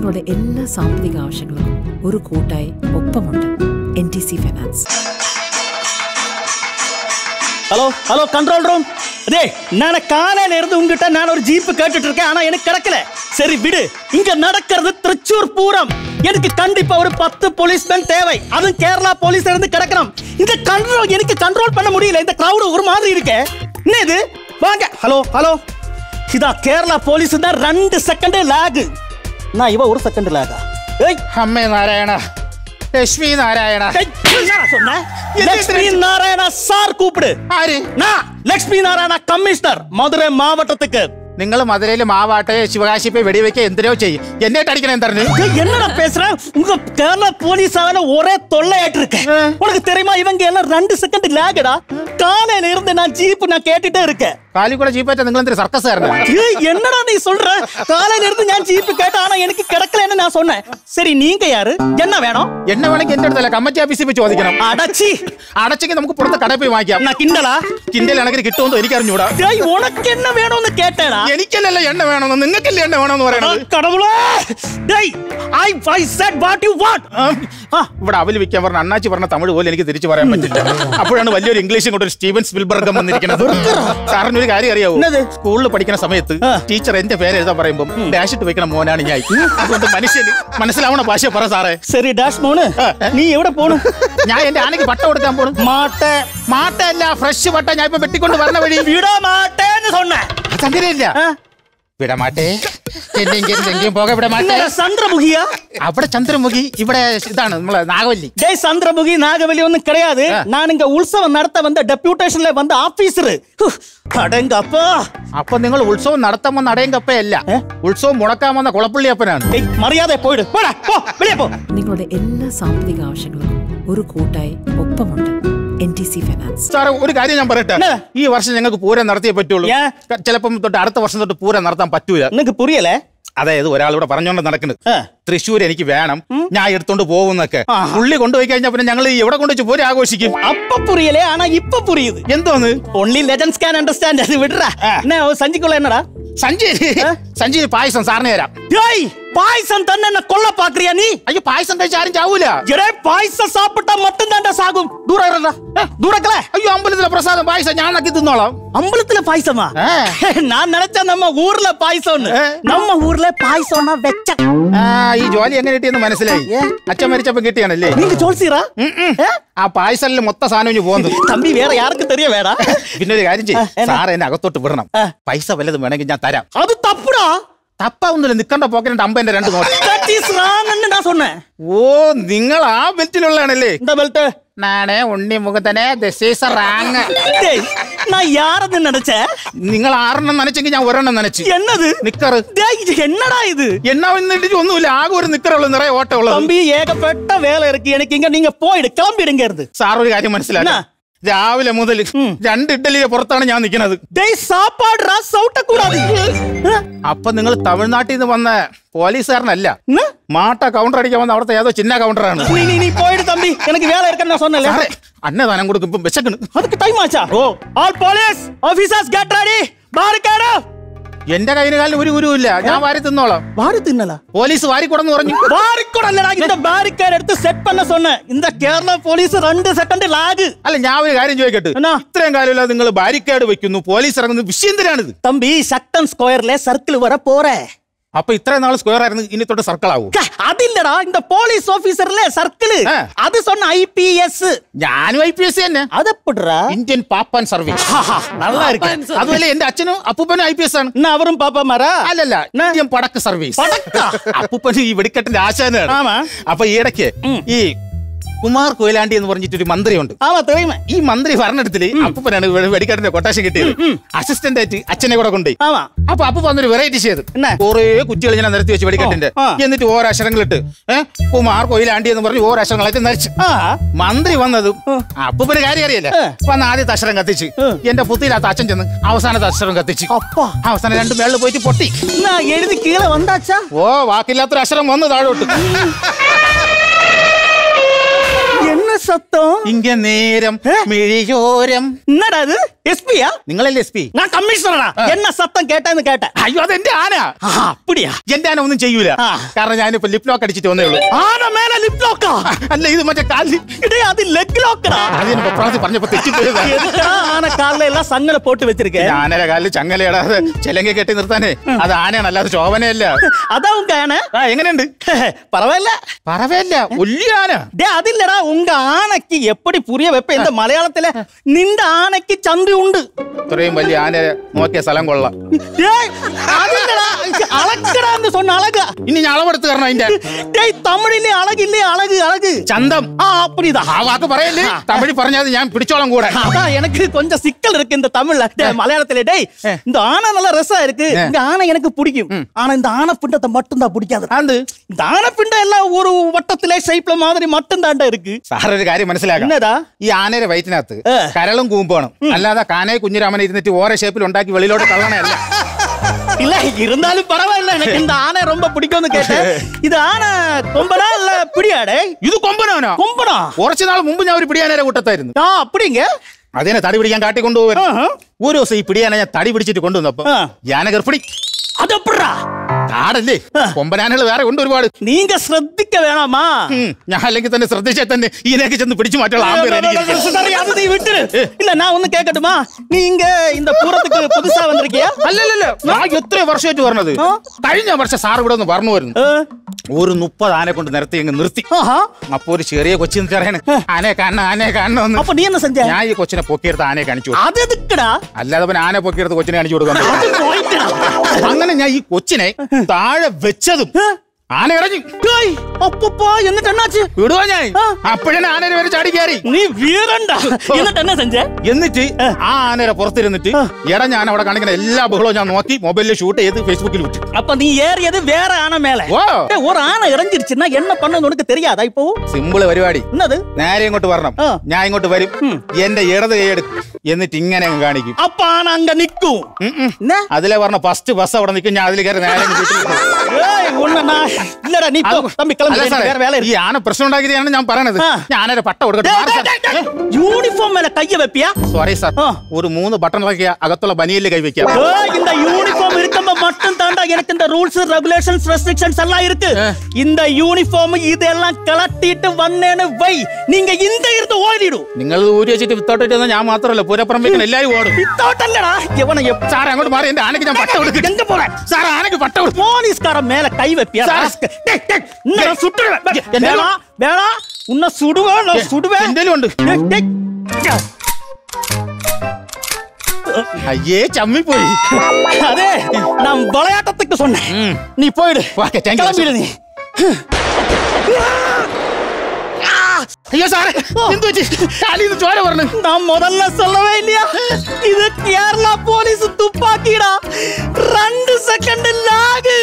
നിങ്ങളുടെ എല്ലാ സാമ്പത്തിക ആവശ്യങ്ങൾക്കും ഒരു കൂട്ടായി ഒപ്പമുണ്ട് N T C finance hello hello control room அதே நான் காலையில இருந்து உங்ககிட்ட நான் ஒரு ஜீப் கேட்டுட்டு இருக்கேன் ஆனா எனக்கு கிடைக்கல சரி விடு இங்க நடக்கிறது திருச்சூர் பூரம் எனக்கு கண்டிப்பா ஒரு பத்து போலீஸ்மேன் தேவை அதுவும் கேரளா போலீஸ் இருந்து கிடக்கணும் இந்த கண்ட்ரோல் எனக்கு கண்ட்ரோல் பண்ண முடியல இந்த கிரௌடு ஒரு மாதிரி இருக்கே என்ன இது வாங்க ஹலோ ஹலோ இதா கேரளா போலீஸ் தான் ரெண்டு செகண்ட் லாக் நான் இவ ஒரு செகண்ட் லாகா ஏய் അമ്മേ നാരായണ ലക്ഷ്മി നാരായണ ஏய், என்னடா சொன்ன லட்சுமி நாராயணா சார் கூப்பிடு ആര് நான் லட்சுமி நாராயணா கமிஷனர் மதுரை மாவட்டத்துக்கு നിങ്ങൾ മധുരയിൽ മാവാട്ടെ ശിവകാശി പോയി വെടിവെക്ക എന്തിനോ ചെയ്യും എന്നിട്ട് അടിക്കണം എന്തറിഞ്ഞു ஏய், என்னடா பேசுற உங்க கேரளா போலீஸ் ஒரே தொல்லையாட்டு இருக்கு உனக்கு தெரியுமா இவங்க எல்லாம் ரெண்டு செகண்ட் லாகடா காலையில இருந்து நான் ஜீப் நான் கேட்டுட்டே இருக்கேன் കാലി കൂടെ ജീപ്പറ്റ നിങ്ങൾ എന്തൊരു സർക്കസ് ആയിരുന്നു ஏய், என்னடா நீ சொல்ற காலையில இருந்து ഞാൻ ஜீப் கேட்டேன் ஆனா எனக்கு கிடைக்கலன்னு நான் சொன்னேன் சரி நீங்க யாரு என்ன வேணும் എന്നെ വേണമെങ്കിൽ എന്റെ അടുത്തല്ല കമ്മറ്റി ഓഫീസിൽ പോയി ചോദിക്കണം அடச்சி അടച്ചെങ്കിൽ നമുക്ക് പുറത്ത് കടയിൽ പോയി വാങ്ങിക്കാം நான் கிண்டலா കിൻഡൽ കണക്കിന് കിട്ടുമെന്ന് എനിക്ക് അറിഞ്ഞൂടാ டேய் உனக்கு என்ன வேணும்னு கேட்டேடா എനിക്കല്ലല്ലോ എണ്ണ വേണമെന്ന് നിങ്ങൾക്കല്ലേ എണ്ണ വേണമെന്ന് പറയണത് கடவுளே டேய் I I said what you want ആ, ഇവിടെ അവല് വിൽക്കാൻ പറഞ്ഞ അണ്ണാച്ചി പറഞ്ഞ തമിഴ് പോലും എനിക്ക് തിരിച്ചു പറയാൻ പറ്റില്ല അപ്പോഴാണ് വലിയൊരു ഇംഗ്ലീഷും കൊണ്ട് ഒരു സ്റ്റീവൻ സ്പിൽബർഗം വന്നിരിക്കുന്നത് സാറിന് ഒരു കാര്യം അറിയാവോ എന്നത്? സ്കൂളിൽ പഠിക്കുന്ന സമയത്ത് ആ. ടീച്ചർ എന്റെ പേര് എഴുതാൻ പറയുമ്പോൾ ഡാഷ് ഇട്ട് വെക്കണ മോനാണ് ഞാൻ അതുകൊണ്ട് മനുഷ്യന് മനസ്സിലാവണ ഭാഷ പറ സാറേ சரி டாஷ் மோனு நீ എവിടെ പോണു ഞാൻ എന്റെ ആനയ്ക്ക് പട്ട കൊടുക്കാൻ പോണു മാട്ടേ മാട്ടല്ല ഫ്രഷ് പട്ട ഞാൻ ഇപ്പൊ വെട്ടിക്കൊണ്ട് വരണ വഴി വിട മാട്ടേന്ന് சொன்னேன் അതങ്ങനെയില്ല വിട മാട്ടേ എന്നെങ്കിലും എങ്കിലും പോക വിട മാട്ടേ என்னடா சந்திரமுகியா അവിടെ ചന്ദ്രമുഖി ഇവിടെ ഇതാണ് നമ്മളെ നാഗവല്ലി டேய் சந்திரமுகி நாகவலி ஒண்ணும் கிடையாது நான் இங்க உற்சவம் நடத்த வந்த டெப்யூட்டேஷன்ல வந்த ஆபீசர் அடங்க அப்பா അപ്പൊ നിങ്ങൾ ഉത്സവം നടത്താൻ വന്ന അടയും കപ്പയല്ല ഉത്സവം മുടക്കാൻ വന്ന കുളപ്പള്ളി അപ്പനാണ് டேய் மரியாதை போயிடு போடா പോ வெளியே പോ നിങ്ങളുടെ എല്ലാ സാമ്പത്തിക ആവശ്യങ്ങൾക്കും ഒരു കൂട്ടായി ഒപ്പമുണ്ട് എൻ ടി സി ഫൈനാൻസ് സാറേ ഒരു കാര്യം ഞാൻ പറയട്ടെ എന്നാ? ഈ വർഷം ഞങ്ങൾക്ക് പൂരം നടത്തിയേ പറ്റുള്ളൂ ഏ? ക- ചിലപ്പം തൊട്ട് അടുത്ത വർഷം തൊട്ട് പൂരം നടത്താൻ പറ്റൂല உனக்கு புரியல അതായത് ഒരാളിവിടെ പറഞ്ഞോണ്ട് നടക്കുന്നത് ആ. തൃശ്ശൂർ എനിക്ക് വേണം ഞാൻ എടുത്തോണ്ട് പോകുന്നൊക്കെ പുള്ളി കൊണ്ടുപോയി കഴിഞ്ഞാൽ പിന്നെ ഞങ്ങൾ എവിടെ കൊണ്ടുവച്ച് പൂരം ആഘോഷിക്കും அப்ப புரியல ஆனா இப்ப புரியுது എന്തോന്ന് ஒன்லி லெஜண்ட்ஸ் கேன் அண்டர்ஸ்டாண்ட் அது விடுறா என்ன சஞ்சிக்குள்ள என்னடா സഞ്ജയ് സഞ്ജയ് പായസം സാറിന് തരാം டேய் பாயசம் தன்னை என்ன கொல்ல பாக்குறியா நீ അയ്യോ പായസം കഴിച്ച് ആരും ചാവൂല எடே பாயசம் சாப்பிட்டா மட்டும் தான்டா சாகும் தூரம் இருடா தூரக்கல അയ്യോ അമ്പലത്തിലെ പ്രസാദം പായസം ഞാൻ നക്കി തിന്നോളാം அம்பலத்துல பாயசமா ஆ. நான் நினைச்சேன் நம்ம ஊர்ல பாயசம்னு ஆ. நம்ம ஊர்ல பாயசம்னா வெச்ச ആ ഈ ജോലി എങ്ങനെ കിട്ടിയെന്ന് മനസ്സിലായി അച്ഛൻ മരിച്ചപ്പോ കിട്ടിയാണല്ലേ நீங்க ஜோல்சீரா ആ പായസലിൽ മൊത്ത സാധനം ഇനി പോകുന്നു தம்பி வேற யாருக்கும் தெரிய வேடா പിന്നെ ഒരു കാര്യം ചെയ്യും എന്നാ? സാർ എന്നെ അകത്തോട്ട് വിടണം ആ. പൈസ വല്ലതും വേണമെങ്കിൽ ഞാൻ തരാം அது தப்புடா തപ്പാവുന്നില്ല നിക്കണ്ട പോക്കറ്റ് അമ്പതിന്റെ രണ്ട് നോട്ട് that is wrong ன்னு நான் சொன்னேன் ഓ നിങ്ങൾ ആ ബെൽറ്റിലുള്ളതാണല്ലേ இந்த பெல்ட் നാണേ ഉണ്ണി മുഖത്തനെ റാങ് டேய் நான் யாரது நினைச்சேன் നിങ്ങൾ ആറെണ്ണം നനച്ചെങ്കിൽ ഞാൻ ഒരെണ്ണം നനച്ച് என்னது നിക്കറ് டேய் இது என்னடா இது എന്നാ വന്നിട്ട് ഒന്നുമില്ല ആകെ ഒരു നിക്കറുള്ളൂ നിറയെ ഓട്ടം ഉള്ളത് தம்பி ஏகப்பட்ட வேலை இருக்கு எனக்கு இங்க நீங்க போயிடு கிளம்பிடுங்க இருந்து സാർ ഒരു കാര്യം മനസ്സിലാക്കി എന്നാ? രാവിലെ മുതൽ രണ്ട് ഇഡ്ഡലിയുടെ പുറത്താണ് ഞാൻ നിൽക്കുന്നത് டேய் சாப்பாடுடா சவுட்ட கூடாது അപ്പൊ നിങ്ങൾ തമിഴ്നാട്ടിൽ നിന്ന് വന്ന പോലീസുകാരനല്ല என்ன? മാട്ട കൗണ്ടർ അടിക്കാൻ വന്ന അവിടുത്തെ ഏതോ ചിന്ന കൗണ്ടറാണ് நீ நீ நீ போயிடு தம்பி எனக்கு வேலை இருக்குன்னு நான் சொன்னேன்ல സാറേ അന്നദാനം കൊടുക്കും ഇപ്പം വിശക്കണ് அதுக்கு டைம் ஆச்சா oh all police officers get ready barricade എന്റെ കയ്യിന് കാലിന് ഒരു ഗുരുവില്ല ഞാൻ വാരി തിന്നോളാം வாரி தின்னலா പോലീസ് വാരിക്കൊടന്ന് പറഞ്ഞു வாரிக்கூட இல்லடா இந்த பேரிகேட் எடுத்து செட் பண்ண சொன்னேன் இந்த கேரளா போலீஸ் ரெண்டு செகண்ட் லாகு അല്ല ഞാൻ ഒരു കാര്യം ചോദിക്കട്ടെ എന്നാ? ഇത്രയും കാലമില്ല നിങ്ങൾ ബാരിക്കേഡ് വെക്കുന്നു പോലീസ് ഇറങ്ങുന്നു വിഷയം എന്തിനാണിത് தம்பி சட்டன் ஸ்கொயர்ல சர்க்கிள் வர போறேன் അപ്പൊ ഇത്രയും നാൾ സ്ക്വയർ ആയിരുന്നു ഇനി തൊട്ട് സർക്കിൾ ആവും க, அது இல்லடா இந்த போலீஸ் ஆபீசர்ல சர்க்கிள் ஆ. அது சொன்ன ஐபிஎஸ் ഞാനും ഐ പി എസ് തന്നെ அது எப்படிடா ഇന്ത്യൻ പാപ്പാൻ സർവീസ് ஆஹா, நல்லா இருக்கு അതുപോലെ എന്റെ അച്ഛനും അപ്പൂപ്പനും ഐ പി എസ് ആണ് என்ன அவரும் பாப்பா மாரா അല്ലല്ല ഇന്ത്യൻ പടക്ക് സർവീസ് പടക്കാ? അപ്പൂപ്പന് ഈ വെടിക്കെട്ടിന്റെ ആശാനാണ് ആമാ. അപ്പൊ ഈ ഇടയ്ക്ക് ഈ കുമാർ കൊയിലാണ്ടി എന്ന് പറഞ്ഞിട്ടൊരു മന്ത്രിയുണ്ട് ஆமா தெரியுமே ഈ മന്ത്രി ഭരണത്തില് അപ്പൂപ്പനാണ് വെ- വെടിക്കെട്ടിന്റെ കൊട്ടേഷൻ കിട്ടിയത് അസിസ്റ്റന്റ് ആയിട്ട് അച്ഛനെ കൂടെ കൊണ്ടുപോയി ஆமா അപ്പൊ അപ്പൊ വന്നൊരു വെറൈറ്റി ചെയ്ത് എന്നാ? കുറെ കുറ്റികൾ ഇങ്ങനെ നിരത്തി വെച്ച് വെടിക്കെട്ടിന്റെ ആ. എന്നിട്ട് ഓരോ അക്ഷരങ്ങളിട്ട് ഏഹ് കുമാർ കൊയിലാണ്ടി എന്ന് പറഞ്ഞ് ഓരോ അക്ഷരങ്ങളായിട്ട് നരിച്ചു ஆ മന്ത്രി വന്നതും അപ്പൂപ്പന് കാര്യം അറിയില്ല ഏ. വന്ന് ആദ്യത്തെ അക്ഷരം കത്തിച്ച് എന്റെ പുത്തിയില്ലാത്ത അച്ഛൻ ചെന്ന് അവസാനത്തെ അക്ഷരം കത്തിച്ച് அப்பா അവസാനം രണ്ട് മേളിൽ പോയിട്ട് പൊട്ടി நான் எழுதி கீழே வந்தாச்சா ഓ വാക്കില്ലാത്തൊരു അക്ഷരം വന്ന് താഴോട്ട് என்ன சத்தம் ഇങ്ങ നേരം ഏ? മിഴിയോരം என்னடா அது எஸ் பியா നിങ്ങളല്ലേ എസ് പി நான் கமிஷனரா என்ன சத்தம் கேட்டேன்னு கேட்டேன் അയ്യോ അതെന്റെ ആന ஆ, அப்படியா എന്റെ ആന ഒന്നും ചെയ്യൂല ആ. കാരണം ഞാനിപ്പോ ലിപ് ലോക്ക് അടിച്ചിട്ട് വന്നേ ഉള്ളൂ ஆன மேல லிப் லாக்கா അല്ല ഇത് മറ്റേ കാലിൽ இடே அது லெக் லாக்கடா അത് ഞാൻ പ്രാവശ്യം പറഞ്ഞപ്പോ തെറ്റിപ്പോയതാ எதுக்கா ஆன கால்ல எல்லாம் சங்கல போட்டு வச்சிருக்கேன் ആനയുടെ കാലിൽ ചങ്ങലയിടാതെ ചിലങ്ക കെട്ടി നിർത്താനേ അത് ആനയാണ് അല്ലാതെ ശോഭനയല്ല அதான் உங்க ஆனை ആ എങ്ങനെയുണ്ട് பரவாயில்ல പറവല്ല വലിയ ആന டே அது இல்லடா உங்க ஆனைக்கு எப்படி புரிய வைப்ப இந்த மலையாளத்துல நின்ற ஆனைக்கு சந்து உண்டு ഇത്രയും വലിയ ആന നോക്കിയ സ്ഥലം കൊള്ളാം டேய் அது இல்லடா அழகுடான்னு சொன்ன அழகா ഇനി ഞാൻ അളവെടുത്ത് കാരണം അതിന്റെ டேய் தமிழிலே அழகு இல்லையே அழகு அழகு ചന്തം ஆ அப்படிதான் ആ വാക്ക് പറയല്ലേ തമിഴ് പറഞ്ഞത് ഞാൻ പിടിച്ചോളം കൂടെ அதான் எனக்கு கொஞ்சம் சிக்கல் இருக்கு இந்த தமிழ்ல டேய், மலையாளத்துல டேய் இந்த ஆனை நல்ல ரசா இருக்கு இந்த ஆனை எனக்கு பிடிக்கும் ஆனா இந்த ஆனை பிண்டத்தை மட்டும் தான் பிடிக்காது അത് இந்த ஆனை பிண்டம் எல்லாம் ஒரு வட்டத்திலே ஷேப்ல மாதிரி மட்டும் தாண்டா இருக்கு സാറൊരു കാര്യം മനസ്സിലാക്കാം என்னடா ഈ ആനയുടെ വയറ്റിനകത്ത് ഏ. കരളും കൂമ്പാണ് അല്ലാതെ കാനയെ കുഞ്ഞിരാമനെ ഇരുന്നിട്ട് ഓരോ ഷേപ്പിൽ ഉണ്ടാക്കി വെളിയിലോട്ട് തള്ളണയല്ല இல்ல இருந்தாலும் பரவாயில்ல எனக்கு இந்த ஆனை ரொம்ப பிடிக்கும்னு கேட்டேன் இது ஆனை கொம்பனா இல்ல பிடியாடே ഇത് കൊമ്പനാനോ கொம்பனா കുറച്ചു നാൾ മുമ്പ് ഞാൻ ഒരു പിടിയാനയുടെ കൂട്ടത്തായിരുന്നു ஆ அப்படிங்க അതിനെ തടി പിടിക്കാൻ കാട്ടി കൊണ്ടുപോകും ஆஹா. ഒരു ദിവസം ഈ പിടിയാനെ ഞാൻ തടി പിടിച്ചിട്ട് കൊണ്ടുവന്നപ്പോ ആ. ഞാന ഗർഭിണി அது எப்படிடா കാടല്ലേ കൊമ്പനാനകൾ വേറെ ഉണ്ട് ഒരുപാട് நீங்க ശ്രദ്ധിக்க வேணாமா ഉം, ഞാൻ അല്ലെങ്കിൽ തന്നെ ശ്രദ്ധിച്ചാൽ തന്നെ ഇതിനൊക്കെ ചെന്ന് പിടിച്ചു മാറ്റുള്ള ആമ്പിയർ എനിക്ക് சரி, அது நீ விட்டுரு இல்ல நான் ஒண்ணு கேட்கட்டுமா நீங்க இந்த பூரத்துக்கு புதுசா வந்திருக்கியா അല്ലല്ലല്ല ഞാൻ എത്ര വർഷമായിട്ട് പറഞ്ഞത് ആ? കഴിഞ്ഞ വർഷം സാർ ഇവിടെ ഒന്ന് പറഞ്ഞു വരുന്നു ஆ. ഒരു മുപ്പത് ആനെ കൊണ്ട് നിരത്തി അങ്ങ് നിർത്തി ஆஹா. അപ്പൊ ഒരു ചെറിയ കൊച്ചി പറയണ ആനയെ കാണണം ആനയെ കാണണമെന്ന് அப்ப നീ என்ன செஞ்ச ഞാൻ ഈ കൊച്ചിനെ പൊക്കിയെടുത്ത് ആനയെ കാണിച്ചു കൊടുത്തു. அது எதுக்குடா അല്ലാതെ അവൻ ആനയെ പൊക്കിയെടുത്ത് കൊച്ചിനെ കാണിച്ചു കൊടുക്കാൻ പറ്റുമോ? அது പോയിന്റടാ. അങ്ങനെ ഞാൻ ഈ കൊച്ചിനെ താഴെ വെച്ചതും ആന ഇറങ്ങി டேய், அப்பப்பா എന്നിട്ട് என்னாச்சு വിടുവാ ഞാൻ ആ. അപ്പോഴേ ആനയുടെ പേര് ചാടി കയറി நீ வீரன்டா എന്നിട്ട് என்ன செஞ்ச എന്നിട്ട് ആ ആനയുടെ പുറത്തിരുന്നിട്ട് എടാ ഞാൻ അവിടെ കാണിക്കുന്ന എല്ലാ ബഹളവും ഞാൻ നോക്കി മൊബൈലിൽ ഷൂട്ട് ചെയ്ത് ഫേസ്ബുക്കിൽ വിട്ടു அப்ப நீ ஏறியது வேற ஆனை மேல ഓ டேய், ஒரு ஆனை இறஞ்சிருச்சுன்னா என்ன பண்ணணும் உனக்கு தெரியாதா இப்போ സിമ്പിള് പരിപാടി என்னது നേരെ ഇങ്ങോട്ട് വരണം ആ. ഞാൻ ഇങ്ങോട്ട് വരും എന്റെ ഇടത് കൈ എടുക്കും എന്നിട്ട് ഇങ്ങനെ അങ്ങ് കാണിക്കും அப்ப ஆனை அங்க நிக்கும் ഉം ഉം. என்ன അതിലെ പറഞ്ഞ ഫസ്റ്റ് ബസ് അവിടെ നിൽക്കും ഞാൻ അതിൽ കയറി നേരെ അങ്ങ് വീട്ടിൽ പോകും. ஏய், உன்னை நான் இல்லடா நீ போ தம்பி கிளம்பி അല്ല எனக்கு സാറേ, வேற வேலை ഈ இருக்கு ആന പ്രശ്നം ഉണ്ടാക്കിയതാണ് ഞാൻ പറയണത് ആ. ഞാനൊരു പട്ട കൊടുക്കട്ടെ മാറി സാർ. யூனிஃபார்ம் மேல கைய வைப்பியா സോറി സാർ ആ. ഒരു മൂന്ന് ബട്ടൺ ഇളക്കിയ അകത്തുള്ള ബനിയല് കൈവയ്ക്കാം ஏய், இந்த யூனிஃபார்ம் இருக்கம்ப மட்டும் தாண்டா எனக்கு இந்த ரூல்ஸ் ரெகுலேஷன்ஸ் ரெஸ்ட்ரிக்ஷன்ஸ் எல்லாம் இருக்கு இந்த யூனிஃபார்ம் இதெல்லாம் கலட்டிட்டு வந்தேன்னு வை நீங்க இந்த இருந்து ஓடிடும் നിങ്ങൾ ഊരി വെച്ചിട്ട് വിത്തോട്ടിട്ട് വന്നാൽ ഞാൻ മാത്രമല്ല പൂരപ്പുറമ്പേക്കുന്ന എല്ലാവരും ഓടും வித்தவுட்டல்லடா எவனை எப் സാറേ അങ്ങോട്ട് മാറി എന്റെ ആനയ്ക്ക് ഞാൻ പട്ട കൊടുക്കും எங்க போற സാർ ആനയ്ക്ക് പട്ട കൊടുക്കും போலீஸ்காரன் மேல கை வைப்பியா சார். ராஸ்கல். டேய், டேய், உன்னை நான் சுட்டுடுவேன். எ- என்ன? வேணாம், வேணாம். உன்னை சுடுவேன் நான் சுடுவேன் എന്തേലും ഉണ്ട് டேய், டேய். അയ്യേ ചമ്മിപ്പോയി அதே நான் விளையாட்டத்துக்கு சொன்னேன் ம். நீ போயிடு ഓക്കെ താങ്ക് യു கிளம்பிடு நீ അയ്യോ സാറേ എന്ത് പറ്റി കാലിൽ നിന്ന് ചോര പറഞ്ഞു நான் முதல்ல சொல்லவே இல்லையா இது கேரளா போலீஸ் துப்பாக்கிடா ரெண்டு செகண்ட் லாகு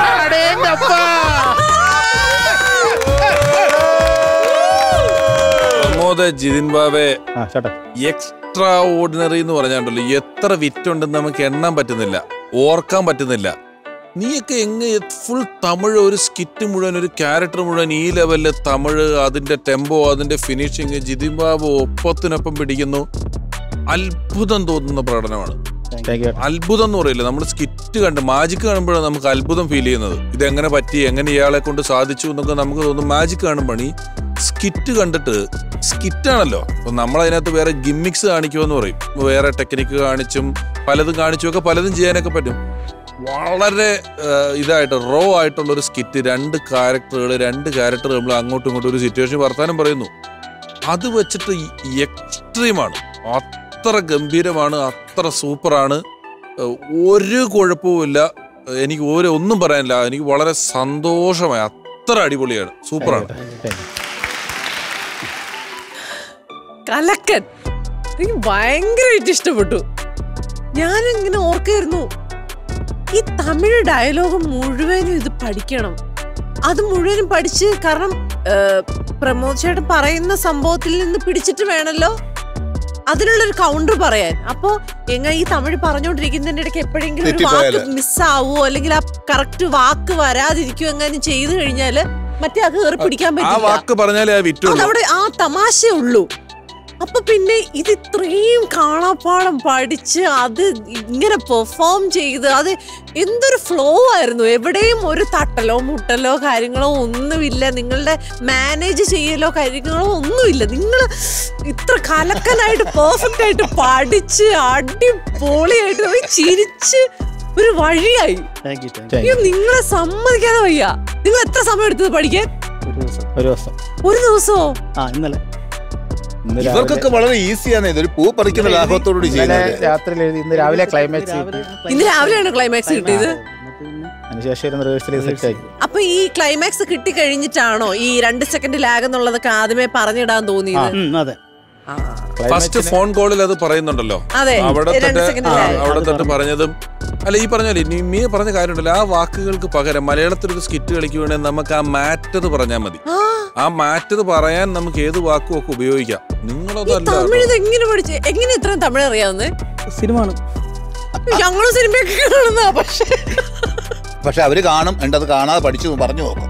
പ്രമോദ ജിതിൻ ബാബെ എക്സ്ട്രാ ഓർഡിനറി എന്ന് പറഞ്ഞാണ്ടല്ലോ എത്ര വിറ്റുണ്ടെന്ന് നമുക്ക് എണ്ണാൻ പറ്റുന്നില്ല ഓർക്കാൻ പറ്റുന്നില്ല നീയൊക്കെ എങ്ങ ഫുൾ തമിഴ് ഒരു സ്കിറ്റ് മുഴുവൻ ഒരു ക്യാരക്ടർ മുഴുവൻ ഈ ലെവലില് തമിഴ് അതിന്റെ ടെമ്പോ അതിന്റെ ഫിനിഷിങ് ജിതിൻ ബാബു ഒപ്പത്തിനൊപ്പം പിടിക്കുന്നു അത്ഭുതം തോന്നുന്ന പ്രകടനമാണ് അത്ഭുതം എന്ന് പറയില്ല നമ്മൾ സ്കിറ്റ് കണ്ട് മാജിക് കാണുമ്പോഴാണ് നമുക്ക് അത്ഭുതം ഫീൽ ചെയ്യുന്നത് ഇതെങ്ങനെ പറ്റി എങ്ങനെ ഇയാളെ കൊണ്ട് സാധിച്ചു എന്നൊക്കെ നമുക്ക് തോന്നും മാജിക് കാണുമ്പോൾ ഈ സ്കിറ്റ് കണ്ടിട്ട് സ്കിറ്റാണല്ലോ അപ്പൊ നമ്മൾ അതിനകത്ത് വേറെ ഗിമ്മിക്സ് കാണിക്കുമെന്ന് പറയും വേറെ ടെക്നിക്ക് കാണിച്ചും പലതും കാണിച്ചും ഒക്കെ പലതും ചെയ്യാനൊക്കെ പറ്റും വളരെ ആ, ഇതായിട്ട് റോ ആയിട്ടുള്ള ഒരു സ്കിറ്റ് രണ്ട് ക്യാരക്ടറുകൾ രണ്ട് ക്യാരക്ടർ നമ്മൾ അങ്ങോട്ടും ഇങ്ങോട്ടും ഒരു സിറ്റുവേഷൻ വർത്താനം പറയുന്നു അത് വെച്ചിട്ട് എക്സ്ട്രീമാണ് അത്ര ഗംഭീരമാണ് അത്ര സൂപ്പറാണ് ഏഹ് ഒരു കുഴപ്പവുമില്ല എനിക്ക് ഒരു ഒന്നും പറയാനില്ല എനിക്ക് വളരെ സന്തോഷമായി അത്ര അടിപൊളിയാണ് സൂപ്പറാണ് കലക്കൻ എനിക്ക് ഭയങ്കരമായിട്ട് ഇഷ്ടപ്പെട്ടു ഞാനിങ്ങനെ ഓർക്കായിരുന്നു ഈ തമിഴ് ഡയലോഗ് മുഴുവനും ഇത് പഠിക്കണം അത് മുഴുവനും പഠിച്ച് കാരണം ഏഹ്, പ്രമോദ് ചേട്ടൻ പറയുന്ന സംഭവത്തിൽ നിന്ന് പിടിച്ചിട്ട് വേണമല്ലോ അതിനുള്ളൊരു കൗണ്ടർ പറയാൻ അപ്പോ എങ്ങ ഈ തമിഴ് പറഞ്ഞുകൊണ്ടിരിക്കുന്നതിന്റെ ഇടയ്ക്ക് എപ്പോഴെങ്കിലും ഒരു വാക്ക് തെറ്റിപ്പോയാല്. മിസ്സാവോ അല്ലെങ്കിൽ ആ കറക്റ്റ് വാക്ക് വരാതിരിക്കുവോ എങ്ങാനും ചെയ്തു കഴിഞ്ഞാല് മറ്റേ അത് കയറി പിടിക്കാൻ ആ പറ്റില്ല വാക്ക് പറഞ്ഞാലേ ആ വിറ്റുള്ളൂ അതവിടെ ആ തമാശയേ ഉള്ളൂ അപ്പൊ പിന്നെ ഇത് ഇത്രയും കാണാപ്പാടം പഠിച്ച് അത് ഇങ്ങനെ പെർഫോം ചെയ്ത് അത് എന്തൊരു ഫ്ലോ ആയിരുന്നു എവിടെയും ഒരു തട്ടലോ മുട്ടലോ കാര്യങ്ങളോ ഒന്നുമില്ല നിങ്ങളുടെ മാനേജ് ചെയ്യലോ കാര്യങ്ങളോ ഒന്നുമില്ല നിങ്ങൾ ഇത്ര കലക്കനായിട്ട് പെർഫെക്റ്റ് ആയിട്ട് പഠിച്ച് അടിപൊളിയായിട്ട് പോയി ചിരിച്ച് ഒരു വഴിയായി താങ്ക് യു താങ്ക് അയ്യോ നിങ്ങളെ സമ്മതിക്കാതെ വയ്യ നിങ്ങൾ എത്ര സമയം എടുത്തത് പഠിക്കാൻ ഒരു ദിവസം ഒരു ദിവസം ഒരു ദിവസമോ ആ ഇന്നലെ ഇന്ന് ഇവർക്കൊക്കെ വളരെ ഈസിയാണ് ഇതൊരു പൂ പറിക്കുന്ന ലാഭത്തോടുകൂടി ഇന്നലെ ചെയ്യുന്നത് രാത്രി എഴുതി ഇന്ന് രാവിലെ ക്ലൈമാക്സ് ഇന്ന് രാവിലെയാണ് ക്ലൈമാക്സ് കിട്ടിയത് അതിനുശേഷം ഇരുന്ന് റിഹേഴ്സൽ സെറ്റ് ആക്കി അപ്പൊ ഈ ക്ലൈമാക്സ് കിട്ടി കഴിഞ്ഞിട്ടാണോ ഈ രണ്ട് സെക്കൻഡ് ലാഗ് എന്നുള്ളതൊക്കെ ആദ്യമേ പറഞ്ഞിടാൻ തോന്നിയത് ഉം, അതെ ഫസ്റ്റ് ഫോൺ കോളിൽ അത് പറയുന്നുണ്ടല്ലോ അതെ അവിടെ രണ്ട് തൊട്ട് സെക്കൻഡ് ആ, ലാഗ് അവിടെ തൊട്ട് പറഞ്ഞതും അല്ല ഈ പറഞ്ഞ പോലെ നീ പറഞ്ഞ കാര്യമുണ്ടല്ലോ ആ വാക്കുകൾക്ക് പകരം മലയാളത്തിൽ ഒരു സ്കിറ്റ് കളിക്കുകയാണെങ്കിൽ നമുക്ക് ആ മാറ്റത് പറഞ്ഞാൽ മതി ആ ആ മാറ്റത് പറയാൻ നമുക്ക് ഏത് വാക്കും ഒക്കെ ഉപയോഗിക്കാം ഈ നിങ്ങളതല്ല തമിഴ് ഇത് എങ്ങനെ പഠിച്ച് എങ്ങനെ ഇത്രയും തമിഴ് അറിയാവുന്നേ സിനിമ ആണ് ഞങ്ങളും സിനിമയൊക്കെ കാണുന്ന പക്ഷേ പക്ഷെ അവര് കാണും എന്നിട്ട് അത് കാണാതെ പഠിച്ചു പറഞ്ഞു നോക്കും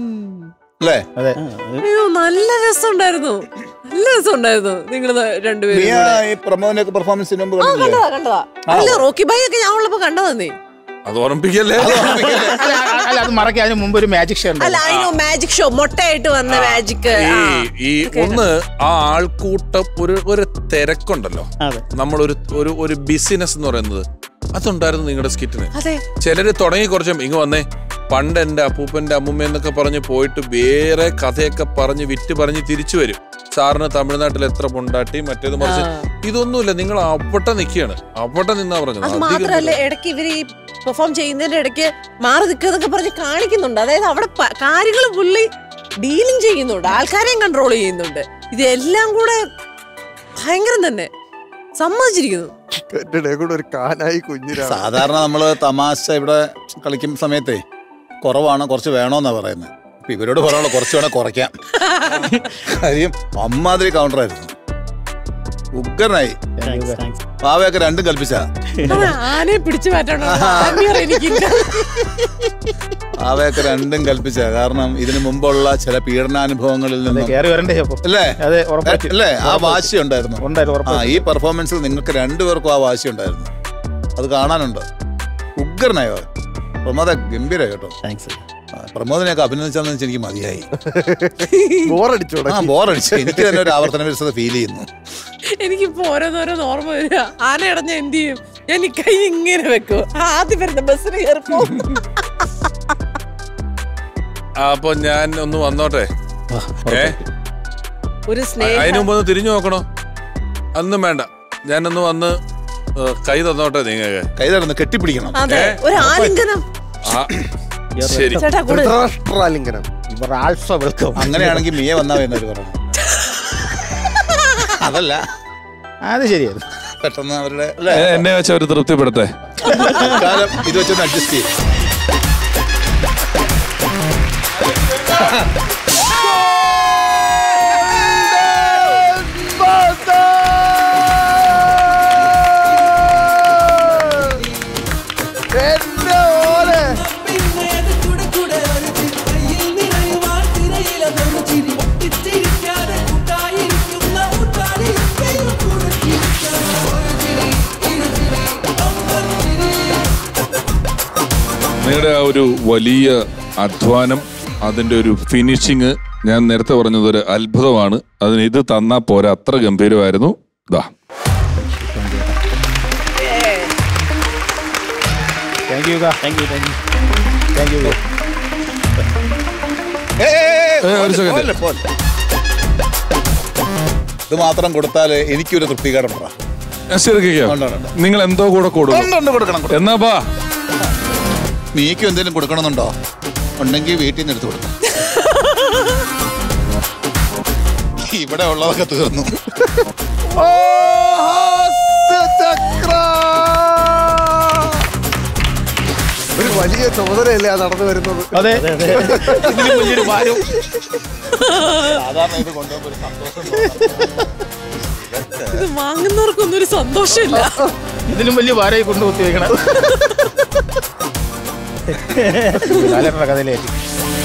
അല്ലേ അതെ അയ്യോ നല്ല രസമുണ്ടായിരുന്നു നല്ല രസമുണ്ടായിരുന്നു നിങ്ങൾ രണ്ടുപേരും മിയ കൂടെ. ഈ പ്രമോദിനൊക്കെ പെർഫോമൻസിന് മുമ്പ് ആ കണ്ടില്ലേ കണ്ടതാ കണ്ടതാ അല്ല റോക്കി ബൈ ഒക്കെ ഞാൻ ഉള്ളപ്പോ കണ്ടതന്നേ അത് ഓർമ്മിപ്പിക്കല്ലേ അത് ഓർമ്മിക്കല്ലേ? അല്ല, അല്ല അത് മറക്കാൻ അതിന് മുമ്പ് ഒരു മാജിക് ഷോ ഉണ്ട് അല്ല അതിനോ മാജിക് ഷോ മൊട്ടയായിട്ട് വന്ന മാജിക് ഈ ഈ ഒന്ന് ആ ആൾക്കൂട്ടം ഒരു ഒരു തിരക്കുണ്ടല്ലോ അതെ നമ്മളൊരു ഒരു ഒരു ബിസിനസ് എന്ന് പറയുന്നത് അതുണ്ടായിരുന്നു നിങ്ങളുടെ സ്കിറ്റിന് അതെ ചിലര് തുടങ്ങി കുറച്ചും ഇങ്ങ് വന്നേ പണ്ട് എന്റെ അപ്പൂപ്പന്റെ അമ്മൂമ്മ എന്നൊക്കെ പറഞ്ഞ് പോയിട്ട് വേറെ കഥയൊക്കെ പറഞ്ഞ് വിറ്റ് പറഞ്ഞ് തിരിച്ചു വരും സാറിന് തമിഴ്നാട്ടിൽ എത്ര പൊണ്ടാട്ടി മറ്റേത് മറിച്ച് ഇതൊന്നുമില്ല നിങ്ങൾ അവിടെ നിൽക്കുകയാണ് അവിടെ നിന്നാ പറഞ്ഞത് അത് അധികം മാത്രല്ല ഇടയ്ക്ക് ഇവര് ഈ പെർഫോം ചെയ്യുന്നതിന്റെ ഇടയ്ക്ക് മാറി നിൽക്കുന്നൊക്കെ പറഞ്ഞ് കാണിക്കുന്നുണ്ട് അതായത് അവിടെ കാര്യങ്ങൾ പുള്ളി ഡീലിംഗ് ചെയ്യുന്നുണ്ട് ആൾക്കാരെയും കൺട്രോൾ ചെയ്യുന്നുണ്ട് ഇതെല്ലാം കൂടെ ഭയങ്കരം തന്നെ സമ്മതിച്ചിരിക്കുന്നു എന്റെ ഇടയിൽ കൂടെ ഒരു കാനായി കുഞ്ഞിനാണ് സാധാരണ നമ്മള് തമാശ ഇവിടെ കളിക്കുന്ന സമയത്തെ കുറവാണ് കുറച്ച് വേണോന്നാ പറയുന്നത് അപ്പൊ ഇവരോട് പറയാനുള്ള കുറച്ച് വേണേ കുറയ്ക്കാം കാര്യം അമ്മാതിരി കൗണ്ടറായിരുന്നു ഉഗ്രനായി താങ്ക്സ് താങ്ക്സ് പാവയൊക്കെ രണ്ടും കൽപ്പിച്ച അത് ആനയെ പിടിച്ചു മാറ്റണം എനിക്കില്ല പാവയൊക്കെ രണ്ടും കൽപ്പിച്ച കാരണം ഇതിനു മുമ്പുള്ള ചില പീഡനാനുഭവങ്ങളിൽ അതെ നിന്നും കയറി വരണ്ടേ അപ്പൊ അല്ലേ അതെ ഉറപ്പായിട്ടും അല്ലേ ആ വാശി ഉണ്ടായിരുന്നു ഉണ്ടായിരുന്നു ആ ഉറപ്പായിട്ടും ഈ പെർഫോമൻസിൽ നിങ്ങൾക്ക് രണ്ടുപേർക്കും ആ വാശി ഉണ്ടായിരുന്നു അത് കാണാനുണ്ട് ഉഗ്രനായോ പ്രമോദ ഗംഭീര കേട്ടോ താങ്ക്സ് ആ, പ്രമോദിനെയൊക്കെ അഭിനന്ദിച്ചാന്ന് വെച്ചാൽ എനിക്ക് മതിയായി ബോറടിച്ചു ആ ബോറടിച്ചു എനിക്ക് തന്നെ ഒരു ആവർത്തന വിരസത ഫീൽ ചെയ്യുന്നു എനിക്കിപ്പോ ഓരോന്നോരോന്ന് ഓർമ്മ വരിക ആന അടഞ്ഞ എന്ത് ചെയ്യും ഞാൻ ഈ കൈ ഇങ്ങനെ വെക്കും ആദ്യം വരുന്ന ബസ്സിന് കയറിപ്പോ അപ്പൊ ഞാൻ ഒന്ന് വന്നോട്ടെ ഏ ഒരു അതിനു സ്നേഹം മുമ്പ് ഒന്ന് തിരിഞ്ഞു നോക്കണോ അന്നും വേണ്ട ഞാനൊന്ന് വന്ന് ഏ, കൈ തന്നോട്ടെ നിങ്ങൾക്ക് കൈ തടന്ന് കെട്ടിപ്പിടിക്കണം അതെ ഒരു ആലിംഗനം ആ ശരി ചേട്ടാ കൂടെ ധൃതരാഷ്ട്രാലിംഗനം ഇവർ ആൾസോ വെൽക്കം അങ്ങനെയാണെങ്കിൽ മിയ വന്നാ എന്നൊരു പറഞ്ഞു അതല്ല അത് ശരിയായിരുന്നു പെട്ടെന്ന് അവരുടെ അല്ലേ എ- എന്നെ വെച്ച് അവർ തൃപ്തിപ്പെടുത്തേ കാലം ഇത് വെച്ചൊന്ന് അഡ്ജസ്റ്റ് ചെയ്യും എന്റെ ഓലെ നിങ്ങളുടെ ആ ഒരു വലിയ അധ്വാനം അതിന്റെ ഒരു ഫിനിഷിങ് ഞാൻ നേരത്തെ പറഞ്ഞത് ഒരു അത്ഭുതമാണ് അതിന് ഇത് തന്നാ പോരാ അത്ര ഗംഭീരമായിരുന്നു ഇതാ thank you thank you thank you thank you ഏയ് ഏയ് ഏയ് ഏ, ഒരു second. പോലെ, പോലെ. ഇത് മാത്രം കൊടുത്താൽ എനിക്കൊരു തൃപ്തികേടുണ്ടാ ശരിക്കും ഉണ്ട്, ഉണ്ട്. നിങ്ങൾ എന്തോ കൂടെ കൊടുക്കും ഉണ്ട് കൊടുക്കണം കൊടുക്കണം. എന്നാ ബാ നീക്കും എന്തെങ്കിലും കൊടുക്കണമെന്നുണ്ടോ ഉണ്ടെങ്കിൽ വീട്ടിൽ നിന്ന് എടുത്തു കൊടുക്കാം ഇവിടെ ഉള്ളതൊക്കെ തീർന്നു ഓ, ഹാസ്യചക്ര. ഒരു വലിയ ചോദനയല്ലേ ആ നടന്നു വരുന്നത് അതെ ഇതിലും വലിയൊരു ഭാരം സാധാരണ ഇത് കൊണ്ടുപോകുമ്പോൾ ഒരു സന്തോഷം ഇത് വാങ്ങുന്നവർക്കൊന്നും ഒരു സന്തോഷമില്ല ഇതിലും വലിയ ഭാരമായി കൊണ്ടുകുത്തി വെക്കണം ലാലേട്ടന്റെ കഥയിലേക്ക്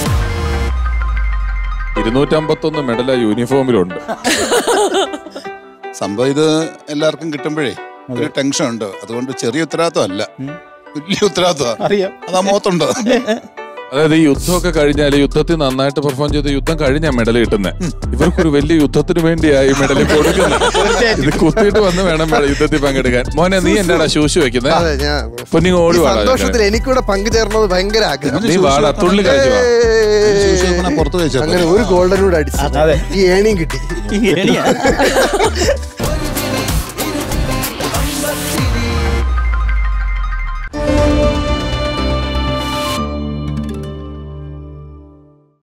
ഇരുന്നൂറ്റമ്പത്തൊന്ന് മെഡൽ ആ യൂണിഫോമിലുണ്ട് സംഭവം ഇത് എല്ലാവർക്കും കിട്ടുമ്പോഴേ ഒരു ടെൻഷൻ ഉണ്ട് അതുകൊണ്ട് ചെറിയ ഉത്തരവാദിത്വം അല്ല വലിയ ഉത്തരവാദിത്വം അറിയാം അതാ മുഖത്തുണ്ട് അതായത് ഈ യുദ്ധമൊക്കെ കഴിഞ്ഞാൽ യുദ്ധത്തിൽ നന്നായിട്ട് പെർഫോം ചെയ്ത് യുദ്ധം കഴിഞ്ഞാ മെഡൽ കിട്ടുന്നത് ഇവർക്കൊരു വലിയ യുദ്ധത്തിന് വേണ്ടിയായി മെഡൽ കൊടുക്കുന്നത് ഇത് കുത്തിയിട്ട് വന്ന് വേണം മെഡൽ യുദ്ധത്തിൽ പങ്കെടുക്കാൻ മോനെ നീ എന്നാടാ ശൂശു വെക്കുന്നത് അതെ ഞാൻ അപ്പൊ നീ ഓടി ഈ വാടാ സന്തോഷത്തിൽ എനിക്കൂടെ പങ്കുചേർന്നത് ഭയങ്കര ആഗ്രഹം നീ വാടാ തുള്ളി കഴിച്ചു വാ സൂക്ഷിച്ച് വെക്കണ പുറത്ത് വെച്ചാൽ അങ്ങനെ ഒരു ഗോൾഡൻ കൂടെ അടിച്ചു ഈ ഏണിയും കിട്ടി ഈ ഏണിയാ